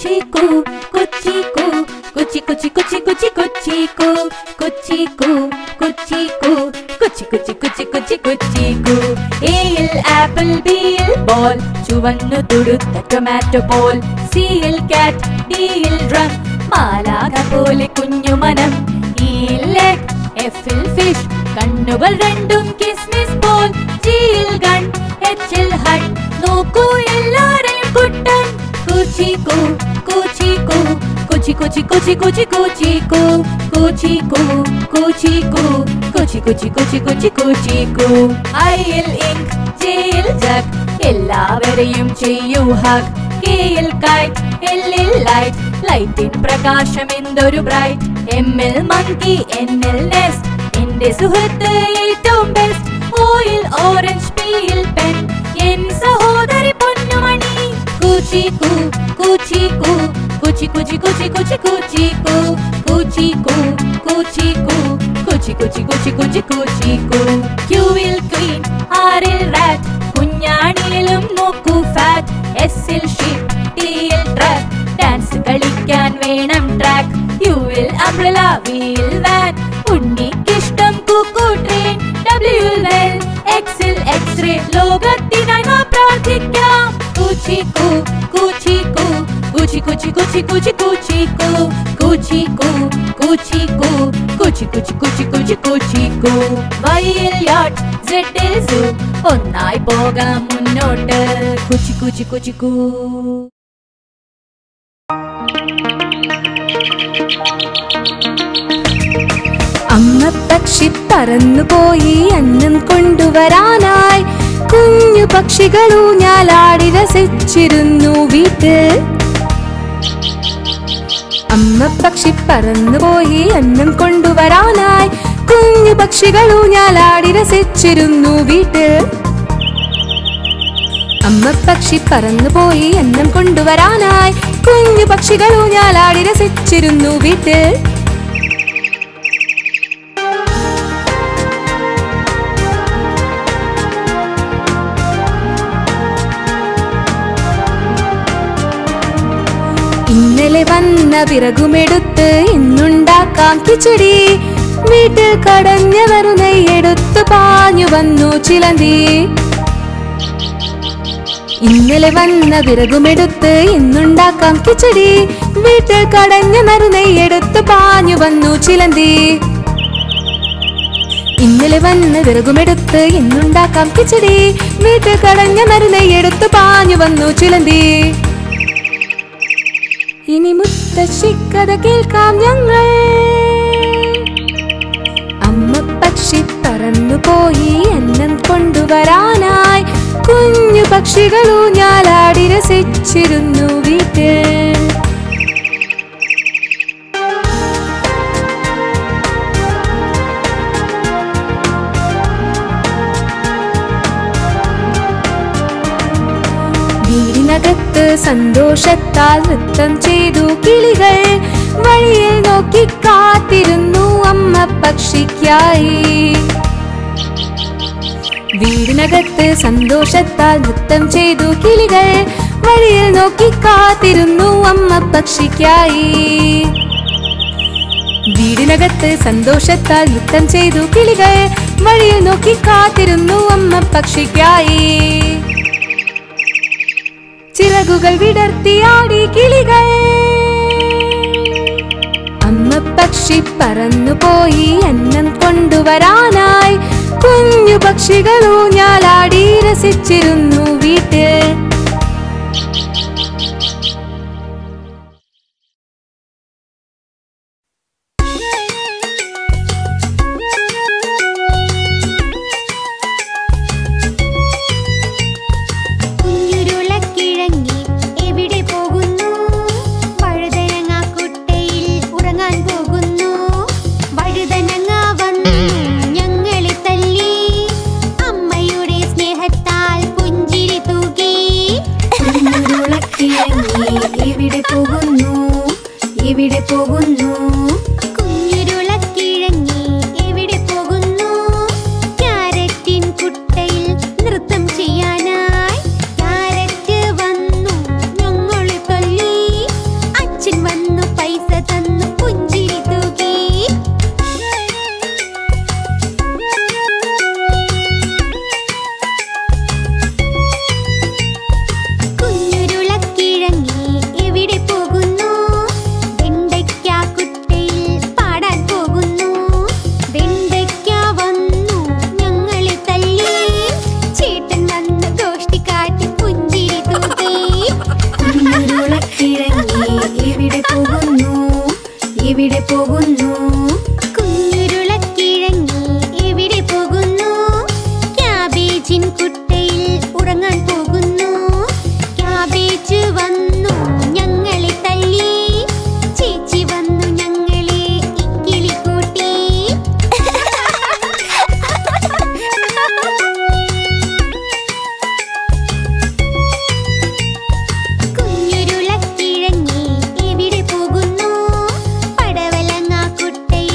കുച്ചിക്കു കുച്ചിക്കു കുച്ചി കുച്ചി കുച്ചി കുച്ചി കുച്ചിക്കു കുച്ചിക്കു കുച്ചിക്കു കുച്ചി കുച്ചി കുച്ചി കുച്ചി കുച്ചിക്കു എയിൽ ആപ്പിൾ ബിയിൽ ബോൾ ചുവന്നു തുടുത്ത ടൊമാറ്റോ പോൽ സിയിൽ കാറ്റ് ഡിയിൽ ഡ്രം മാലാക പോലെ കുഞ്ഞു മനം ഇയിൽ ലെഗ് എഫിൽ ഫിഷ് കണ്ണുകൾ രണ്ടും കിസ്മിസ് പോൽ ജിയിൽ ഗൺ എച്ചിൽ ഹട്ട് നോക്കൂ എല്ലാരെയും കുട്ടൻ കുച്ചിക്കു കുച്ചിക്കു കുച്ചി കുച്ചി കുച്ചി കുച്ചി കുച്ചിക്കു കുച്ചിക്കു കുച്ചിക്കു കുച്ചി കുച്ചി കുച്ചി കുച്ചി കുച്ചിക്കു ഐയിൽ ഇങ്ക് ജെയിൽ ജഗ് എല്ലാവരെയും ചെയ്യൂ ഹഗ് കെയിൽ കൈറ്റ് എല്ലിൽ ലൈറ്റ് ലൈറ്റിൻ പ്രകാശം എന്തൊരു ബ്രൈറ്റ് എമ്മിൽ മങ്കി എന്നിൽ നെസ്റ്റ് എന്റെ സുഹൃത്ത് ഏറ്റവും best oil orange peel pen N സഹോദരി പൊന്നുമണി കുച്ചിക്കു കുച്ചിക്കു കുച്ചി കുച്ചി കുച്ചി കുച്ചി കുച്ചിക്കു കുച്ചിക്കു കുച്ചിക്കു കുച്ചി കുച്ചി കുച്ചി കുച്ചി കുച്ചിക്കു ക്യൂവിൽ ക്വീൻ ആറിൽ റാറ്റ് കുഞ്ഞാണിയിലും നോക്കൂ ഫാറ്റ് എസിൽ ഷീപ്പ് ടിയിൽ ട്രാക്ക് ഡാൻസ് കളിക്കാൻ വേണം ട്രാക്ക് യുവിൽ അംബ്രല വിയിൽ വാൻ ഉണ്ണിക്കിഷ്ടം കുക്കു ട്രെയിൻ ഡബ്ല്യുവിൽ വെൽ എക്സിൽ എക്സ്റേ ലോകത്തിനായി നാം പ്രാർത്ഥിക്കാം കുച്ചിക്കു കുച്ചിക്കു കുച്ചി കുച്ചി കുച്ചി കുച്ചി കുച്ചിക്കു കുച്ചിക്കു കുച്ചിക്കു കുച്ചി കുച്ചി കുച്ചി കുച്ചി കുച്ചിക്കു വൈയിൽ യാട്ട് സെഡിൽ സൂ ഒന്നായി പോകാം മുന്നോട്ട് കുച്ചി കുച്ചി കുച്ചിക്കു അമ്മ പക്ഷി പറന്നുപോയി അന്നം കൊണ്ടുവരാനായി കുഞ്ഞു പക്ഷികളൂഞ്ഞാലാടി രസിച്ചിരുന്നു വീട്ടിൽ അമ്മ പക്ഷി പറന്നുപോയി അന്നം കൊണ്ടുവരാനായി കുഞ്ഞു പക്ഷികളൂഞ്ഞാലാടി രസിച്ചിരുന്നു വീട്ടിൽ അമ്മ പക്ഷി പറന്നുപോയി അന്നം കൊണ്ടുവരാനായി കുഞ്ഞു പക്ഷികളൂഞ്ഞാലാടി രസിച്ചിരുന്നു വീട്ടിൽ ഇന്നലെ വന്ന വിറകുമെടുത്ത് ഇന്നുണ്ടാക്കാം കിച്ചടി വീട്ടിൽ കടഞ്ഞവരു നെയ്യെടുത്ത് പാഞ്ഞു വന്നു ചിലന്തി ഇന്നലെ വന്ന വിറകുമെടുത്ത് ഇന്നുണ്ടാക്കാം കിച്ചടി വീട്ടിൽ കടഞ്ഞ നറുനെയ്യെടുത്ത് പാഞ്ഞു വന്നു ചിലന്തി ഇന്നലെ വന്ന് വിറകുമെടുത്ത് ഇന്നുണ്ടാക്കാം കിച്ചടി വീട്ടിൽ കടഞ്ഞ നറുനെയ്യെടുത്ത് പാഞ്ഞു വന്നു ചിലന്തി ഇനി മുത്തശ്ശിക്കഥ കേൾക്കാം ഞങ്ങൾ അമ്മ പക്ഷി പറന്നുപോയി അന്നം കൊണ്ടുവരാനായി കുഞ്ഞു പക്ഷികളൂഞ്ഞാലാടി രസിച്ചിരുന്നു വീട്ടിൽ വീടിനകത്ത് സന്തോഷത്താൽ നൃത്തം ചെയ്തു കിളികൾ വഴിയിൽ നോക്കി കാത്തിരുന്നു അമ്മ പക്ഷിക്കായി വീടിനകത്ത് സന്തോഷത്താൽ നൃത്തം ചെയ്തു കിളികൾ വഴിയിൽ നോക്കി കാത്തിരുന്നു അമ്മ പക്ഷിക്കായി വീടിനകത്ത് സന്തോഷത്താൽ നൃത്തം ചെയ്തു കിളികൾ വഴിയിൽ നോക്കി കാത്തിരുന്നു അമ്മ പക്ഷിക്കായി ചിറകുകൾ വിടർത്തിയാടി കിളികൾ അമ്മ പക്ഷി പറന്നുപോയി അന്നം കൊണ്ടുവരാനായി കുഞ്ഞു പക്ഷികളൂഞ്ഞാലാടി രസിച്ചിരുന്നു വീട്ടിൽ കുഞ്ഞുരുളക്കിഴങ്ങി എവിടെ പോകുന്നു വഴുതനങ്ങാക്കുട്ടയിൽ ഉറങ്ങാൻ പോകുന്നു വഴുതനങ്ങ വന്നു ഞങ്ങളെ തല്ലി അമ്മയുടെ സ്നേഹത്താൽ പുഞ്ചിരി തൂകി കുഞ്ഞുരുളക്കിഴങ്ങി എവിടെ പോകുന്നു എവിടെ പോകുന്നു കുഞ്ഞുരുളക്കിഴങ്ങി എവിടെ പോകുന്നു ക്യാരറ്റിൻ കുട്ടയിൽ നൃത്തം ചെയ്യാനായി ക്യാരറ്റ് വന്നു ഞങ്ങളെ തല്ലി കുഞ്ഞിരുളക്കിഴങ്ങി എവിടെ പോകുന്നു എവിടെ പോകുന്നു കുഞ്ഞുരുളക്കിഴങ്ങി എവിടെ പോകുന്നു ക്യാബേജിൻ കുട്ടയിൽ ഉറങ്ങാൻ പോകുന്നു ക്യാബേജ് വന്നു ഞങ്ങളെ തല്ലി ചേച്ചി വന്നു ഞങ്ങളെ ഇക്കിളി കൂട്ടി കുഞ്ഞുരുളക്കിഴങ്ങി എവിടെ പോകുന്നു പടവലങ്ങ കുട്ടയിൽ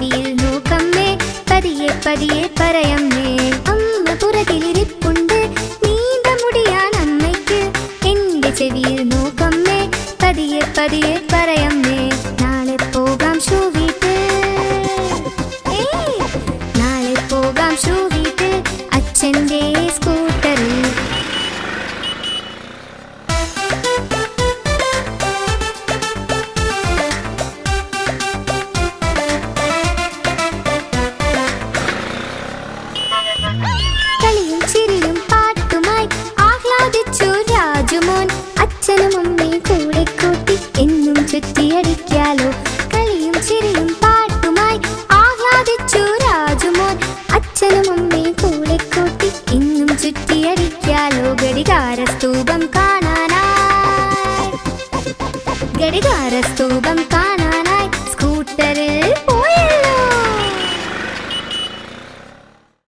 ചെവിയിൽ നോക്കമ്മേ പതിയെ പതിയെ പറയമ്മേ അമ്മ പുറകിലിരിപ്പുണ്ട് നീണ്ട മുടിയാണ് അമ്മയ്ക്ക് എന്റെ ചെവിയിൽ നോക്കമ്മേ പതിയെ പതിയെ പറയമ്മേ നാളെ പോകാം ഷൂ വീട്ടിൽ ഏയ്! നാളെ പോകാം ഷൂ വീട്ടിൽ അച്ഛൻ്റെ സ്കൂട്ടറിൽ കളിയും ചിരിയും പാട്ടുമായി ആഹ്ലാദിച്ചു രാജുമോൻ അച്ഛനും അമ്മയും കൂടെ കൂട്ടി എന്നും ചുറ്റിയടിക്കാലോ കളിയും ചിരിയും പാട്ടുമായി ആഹ്ലാദിച്ചു രാജുമോൻ അച്ഛനും അമ്മയും കൂടെ കൂട്ടി എന്നും ചുറ്റിയടിക്കാലോ ഘടികാര സ്തൂപം കാണാനായി ഘടികാര സ്തൂപം കാണാനായി സ്കൂട്ടറിൽ